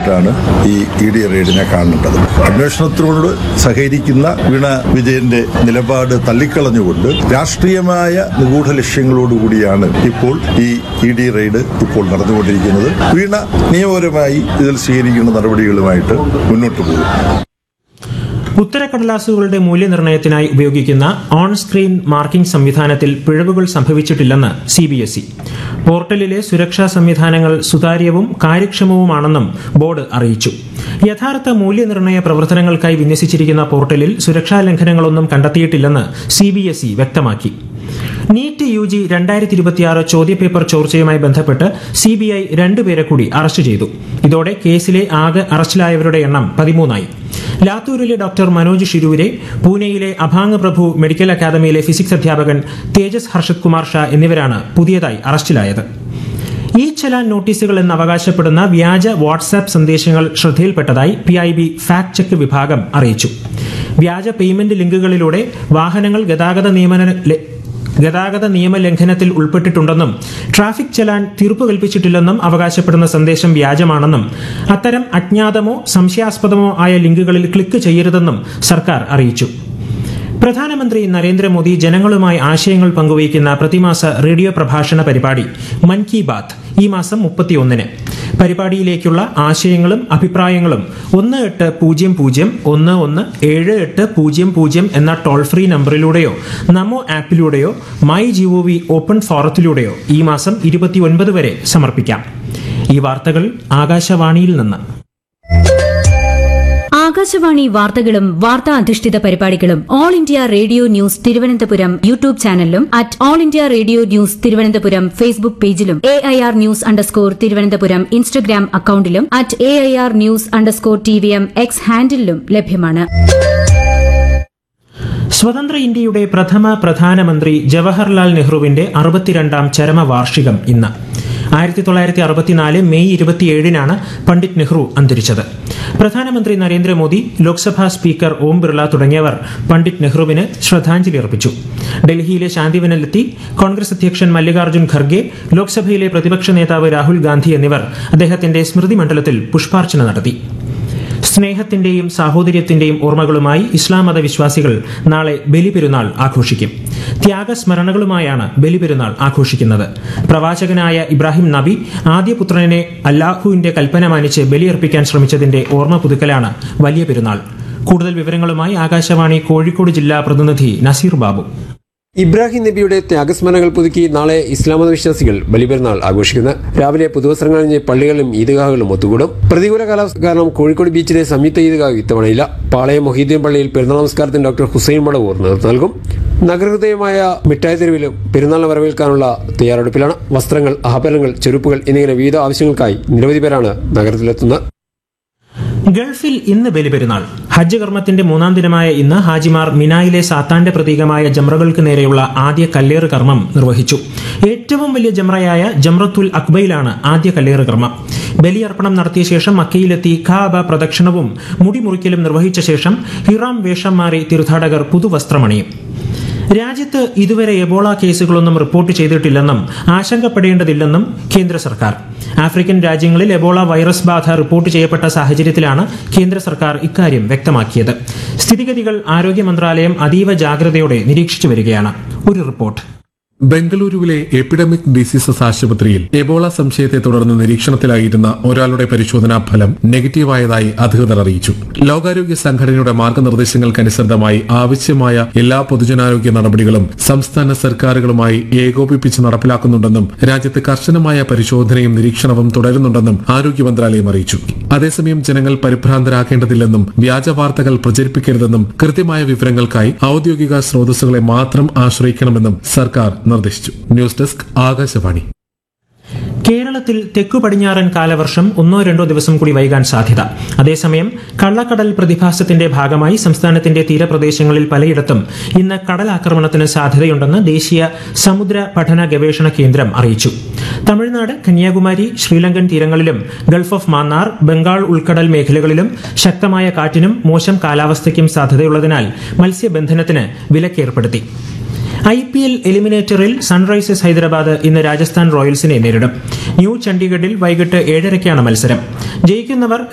ആയിട്ടാണ് ഈ E D റെയ്ഡിനെ കാണേണ്ടത് അന്വേഷണത്തിനോട് സഹകരിക്കുന്ന വീണ വിജയന്റെ നിലപാട് തള്ളിക്കളഞ്ഞുകൊണ്ട് രാഷ്ട്രീയമായ നിഗൂഢ ലക്ഷ്യങ്ങളോടുകൂടിയാണ് ഇപ്പോൾ ഈ ഇ ഡി റെയ്ഡ് ഇപ്പോൾ നടന്നുകൊണ്ടിരിക്കുന്നത് വീണ നിയമപരമായി ഇതിൽ സ്വീകരിക്കുന്ന നടപടികളുമായിട്ട് മുന്നോട്ട് പോകും ഉത്തരക്കടലാസുകളുടെ മൂല്യനിർണ്ണയത്തിനായി ഉപയോഗിക്കുന്ന ഓൺ സ്ക്രീൻ മാർക്കിംഗ് സംവിധാനത്തിൽ പിഴവുകൾ സംഭവിച്ചിട്ടില്ലെന്ന് സി ബി എസ് ഇ പോർട്ടലിലെ സുരക്ഷാ സംവിധാനങ്ങൾ സുതാര്യവും കാര്യക്ഷമവുമാണെന്നും ബോർഡ് അറിയിച്ചു യഥാർത്ഥ മൂല്യനിർണ്ണയ പ്രവർത്തനങ്ങൾക്കായി വിന്യസിച്ചിരിക്കുന്ന പോർട്ടലിൽ സുരക്ഷാ ലംഘനങ്ങളൊന്നും കണ്ടെത്തിയിട്ടില്ലെന്ന് സി ബി എസ് ഇ വ്യക്തമാക്കി നീറ്റ് യു ജി രണ്ടായിരത്തി ഇരുപത്തിയാറ് ചോദ്യപേപ്പർ ചോർച്ചയുമായി ബന്ധപ്പെട്ട് സി ബി ഐ രണ്ടുപേരെ കൂടി അറസ്റ്റ് ചെയ്തു ഇതോടെ കേസിലെ ആകെ അറസ്റ്റിലായവരുടെ എണ്ണം പതിമൂന്നായി ലാത്തൂരിലെ ഡോക്ടർ മനോജ് ഷിരൂരെ പൂനെയിലെ അഭാങ് പ്രഭു മെഡിക്കൽ അക്കാദമിയിലെ ഫിസിക്സ് അധ്യാപകൻ തേജസ് ഹർഷത് കുമാർ ഷാ എന്നിവരാണ് പുതിയതായി അറസ്റ്റിലായത് ഈ ചലാൻ നോട്ടീസുകൾ എന്ന് അവകാശപ്പെടുന്ന വ്യാജ വാട്സാപ്പ് സന്ദേശങ്ങൾ ശ്രദ്ധയിൽപ്പെട്ടതായി P I B fact check വിഭാഗം അറിയിച്ചു വ്യാജ പേയ്മെന്റ് ലിങ്കുകളിലൂടെ വാഹനങ്ങൾ ഗതാഗത നിയമന ല- ഗതാഗത നിയമലംഘനത്തിൽ ഉൾപ്പെട്ടിട്ടുണ്ടെന്നും ട്രാഫിക് ചലാൻ തീർപ്പ് കൽപ്പിച്ചിട്ടില്ലെന്നും അവകാശപ്പെടുന്ന സന്ദേശം വ്യാജമാണെന്നും അത്തരം അജ്ഞാതമോ സംശയാസ്പദമോ ആയ ലിങ്കുകളിൽ ക്ലിക്ക് ചെയ്യരുതെന്നും സർക്കാർ അറിയിച്ചു പ്രധാനമന്ത്രി നരേന്ദ്രമോദി ജനങ്ങളുമായി ആശയങ്ങൾ പങ്കുവയ്ക്കുന്ന പ്രതിമാസ റേഡിയോ പ്രഭാഷണ പരിപാടി മൻ കി ബാത്ത് ഈ മാസം മുപ്പത്തിയൊന്നിന് പരിപാടിയിലേക്കുള്ള ആശയങ്ങളും അഭിപ്രായങ്ങളും ഒന്ന് എട്ട് പൂജ്യം പൂജ്യം ഒന്ന് ഒന്ന് ഏഴ് എട്ട് പൂജ്യം പൂജ്യം എന്ന ടോൾ ഫ്രീ നമ്പറിലൂടെയോ നമോ ആപ്പിലൂടെയോ മൈ ജിഒവി ഓപ്പൺ ഫോറത്തിലൂടെയോ ഈ മാസം ഇരുപത്തിയൊൻപത് വരെ സമർപ്പിക്കാം ഈ വാർത്തകൾ ആകാശവാണിയിൽ നിന്ന് ആകാശവാണി വാർത്തകളും വാർത്താ അധിഷ്ഠിത പരിപാടികളും All India Radio News Thiruvananthapuram YouTube ചാനലിലും at All India Radio News Thiruvananthapuram Facebook പേജിലും A I R news underscore Thiruvananthapuram Instagram അക്കൌണ്ടിലും at A I R news underscore T V M X ഹാൻഡിലും ലഭ്യമാണ് സ്വതന്ത്ര ഇന്ത്യയുടെ പ്രഥമ പ്രധാനമന്ത്രി ജവഹർലാൽ നെഹ്റുവിന്റെ അറുപത്തിരണ്ടാം ചരമവാർഷികം ഇന്ന് ആയിരത്തി തൊള്ളായിരത്തി അറുപത്തിനാല് മെയ് ഇരുപത്തിയേഴിനാണ് പണ്ഡിറ്റ് നെഹ്റു അന്തരിച്ചത് പ്രധാനമന്ത്രി നരേന്ദ്രമോദി ലോക്സഭാ സ്പീക്കർ ഓം ബിർള തുടങ്ങിയവർ പണ്ഡിറ്റ് നെഹ്റുവിന് ശ്രദ്ധാഞ്ജലി അർപ്പിച്ചു ഡൽഹിയിലെ ശാന്തിവനിലെത്തി കോൺഗ്രസ് അധ്യക്ഷൻ മല്ലികാർജ്ജുൻ ഖർഗെ ലോക്സഭയിലെ പ്രതിപക്ഷ നേതാവ് രാഹുൽ ഗാന്ധി എന്നിവർ അദ്ദേഹത്തിന്റെ സ്മൃതി മണ്ഡലത്തിൽ പുഷ്പാർച്ചന നടത്തി സ്നേഹത്തിന്റെയും സാഹോദര്യത്തിന്റെയും ഓർമ്മകളുമായി ഇസ്ലാം മത വിശ്വാസികൾ നാളെ ബലിപെരുന്നാൾ ആഘോഷിക്കും ത്യാഗസ്മരണകളുമായാണ് ബലിപെരുന്നാൾ ആഘോഷിക്കുന്നത് പ്രവാചകനായ ഇബ്രാഹിം നബി ആദ്യപുത്രനെ അല്ലാഹുവിന്റെ കൽപ്പന മാനിച്ച് ബലിയർപ്പിക്കാൻ ശ്രമിച്ചതിന്റെ ഓർമ്മ പുതുക്കലാണ് വലിയ പെരുന്നാൾ കൂടുതൽ വിവരങ്ങളുമായി ആകാശവാണി കോഴിക്കോട് ജില്ലാ പ്രതിനിധി നസീർ ബാബു ഇബ്രാഹിം നബിയുടെ ത്യാഗസ്മരണകൾ പുതുക്കി നാളെ ഇസ്ലാം മത വിശ്വാസികൾ ബലിപെരുന്നാൾ ആഘോഷിക്കുന്നു രാവിലെ പുതുവസ്ത്രങ്ങൾ അണിഞ്ഞ് പള്ളികളിലും ഈദ്ഗാഹുകളും ഒത്തുകൂടും പ്രതികൂല കാലാവസ്ഥ കാരണം കോഴിക്കോട് ബീച്ചിലെ സംയുക്ത ഈദ്ഗാഹ് ഇത്തവണയില്ല പാളയം മൊഹീദ്ദീൻ പള്ളിയിൽ പെരുന്നാൾ നമസ്കാരത്തിന് ഡോക്ടർ ഹുസൈൻ മടവൂർ നേതൃത്വം നൽകും നഗരഹൃദയമായ മിഠായി തെരുവിലും പെരുന്നാളിനെ വരവേൽക്കാനുള്ള തയ്യാറെടുപ്പിലാണ് വസ്ത്രങ്ങൾ ആഭരണങ്ങൾ ചെരുപ്പുകൾ എന്നിങ്ങനെ വിവിധ ആവശ്യങ്ങൾക്കായി നിരവധി പേരാണ് നഗരത്തിലെത്തുന്നത് ഗൾഫിൽ ഇന്ന് ബലിപെരുന്നാൾ ഹജ്ജ് കർമ്മത്തിന്റെ മൂന്നാം ദിനമായ ഇന്ന് ഹാജിമാർ മിനായിലെ സാത്താന്റെ പ്രതീകമായ ജംറകൾക്ക് നേരെയുള്ള ആദ്യ കല്ലേറ് കർമ്മം നിർവഹിച്ചു ഏറ്റവും വലിയ ജംറയായ ജംറത്തുൽ അക്ബയിലാണ് ആദ്യ കല്ലേറ് കർമ്മം ബലിയർപ്പണം നടത്തിയ ശേഷം മക്കയിലെത്തി ഖാബ പ്രദക്ഷിണവും മുടിമുറിക്കലും നിർവഹിച്ച ശേഷം ഹിറാം വേഷം മാറി തീർത്ഥാടകർ പുതുവസ്ത്രമണിയും രാജ്യത്ത് ഇതുവരെ എബോള കേസുകളൊന്നും റിപ്പോർട്ട് ചെയ്തിട്ടില്ലെന്നും ആശങ്കപ്പെടേണ്ടതില്ലെന്നും കേന്ദ്ര സർക്കാർ ആഫ്രിക്കൻ രാജ്യങ്ങളിൽ എബോള വൈറസ് ബാധ റിപ്പോർട്ട് ചെയ്യപ്പെട്ട സാഹചര്യത്തിലാണ് കേന്ദ്ര സർക്കാർ ഇക്കാര്യം വ്യക്തമാക്കിയത് സ്ഥിതിഗതികൾ ആരോഗ്യ മന്ത്രാലയം അതീവ ജാഗ്രതയോടെ നിരീക്ഷിച്ചു വരികയാണ് ഒരു റിപ്പോർട്ട് ബംഗളൂരുവിലെ എപ്പിഡമിക് ഡിസീസസ് ആശുപത്രിയിൽ എബോള സംശയത്തെ തുടർന്ന് നിരീക്ഷണത്തിലായിരുന്ന ഒരാളുടെ പരിശോധനാ ഫലം നെഗറ്റീവായതായി അധികൃതർ അറിയിച്ചു ലോകാരോഗ്യ സംഘടനയുടെ മാർഗനിർദ്ദേശങ്ങൾക്കനുസൃതമായി ആവശ്യമായ എല്ലാ പൊതുജനാരോഗ്യ നടപടികളും സംസ്ഥാന സർക്കാരുകളുമായി ഏകോപിപ്പിച്ച് നടപ്പിലാക്കുന്നുണ്ടെന്നും രാജ്യത്ത് കർശനമായ പരിശോധനയും നിരീക്ഷണവും തുടരുന്നുണ്ടെന്നും ആരോഗ്യ മന്ത്രാലയം അറിയിച്ചു അതേസമയം ജനങ്ങൾ പരിഭ്രാന്തരാകേണ്ടതില്ലെന്നും വ്യാജ വാർത്തകൾ പ്രചരിപ്പിക്കരുതെന്നും കൃത്യമായ വിവരങ്ങൾക്കായി ഔദ്യോഗിക സ്രോതസ്സുകളെ മാത്രം ആശ്രയിക്കണമെന്നും സർക്കാർ നിർദ്ദേശിച്ചു ന്യൂസ് ഡെസ്ക് ആകാശവാണി കേരളത്തിൽ തെക്കു പടിഞ്ഞാറൻ കാലവർഷം ഒന്നോ രണ്ടോ ദിവസം കൂടി വൈകാൻ സാധ്യത അതേസമയം കള്ളക്കടൽ പ്രതിഭാസത്തിന്റെ ഭാഗമായി സംസ്ഥാനത്തിന്റെ തീരപ്രദേശങ്ങളിൽ പലയിടത്തും ഇന്ന് കടലാക്രമണത്തിന് സാധ്യതയുണ്ടെന്ന് ദേശീയ സമുദ്ര പഠന ഗവേഷണ കേന്ദ്രം അറിയിച്ചു തമിഴ്നാട് കന്യാകുമാരി ശ്രീലങ്കൻ തീരങ്ങളിലും ഗൾഫ് ഓഫ് മാന്നാർ ബംഗാൾ ഉൾക്കടൽ മേഖലകളിലും ശക്തമായ കാറ്റിനും മോശം കാലാവസ്ഥയ്ക്കും സാധ്യതയുള്ളതിനാൽ മത്സ്യബന്ധനത്തിന് വിലക്കേർപ്പെടുത്തി I P L എലിമിനേറ്ററിൽ Sunrisers Hyderabad ഇന്ന് രാജസ്ഥാൻ റോയൽസിനെ നേരിടും ന്യൂ ചണ്ഡീഗഡിൽ വൈകിട്ട് ഏഴരയ്ക്കാണ് മത്സരം ജയിക്കുന്നവർ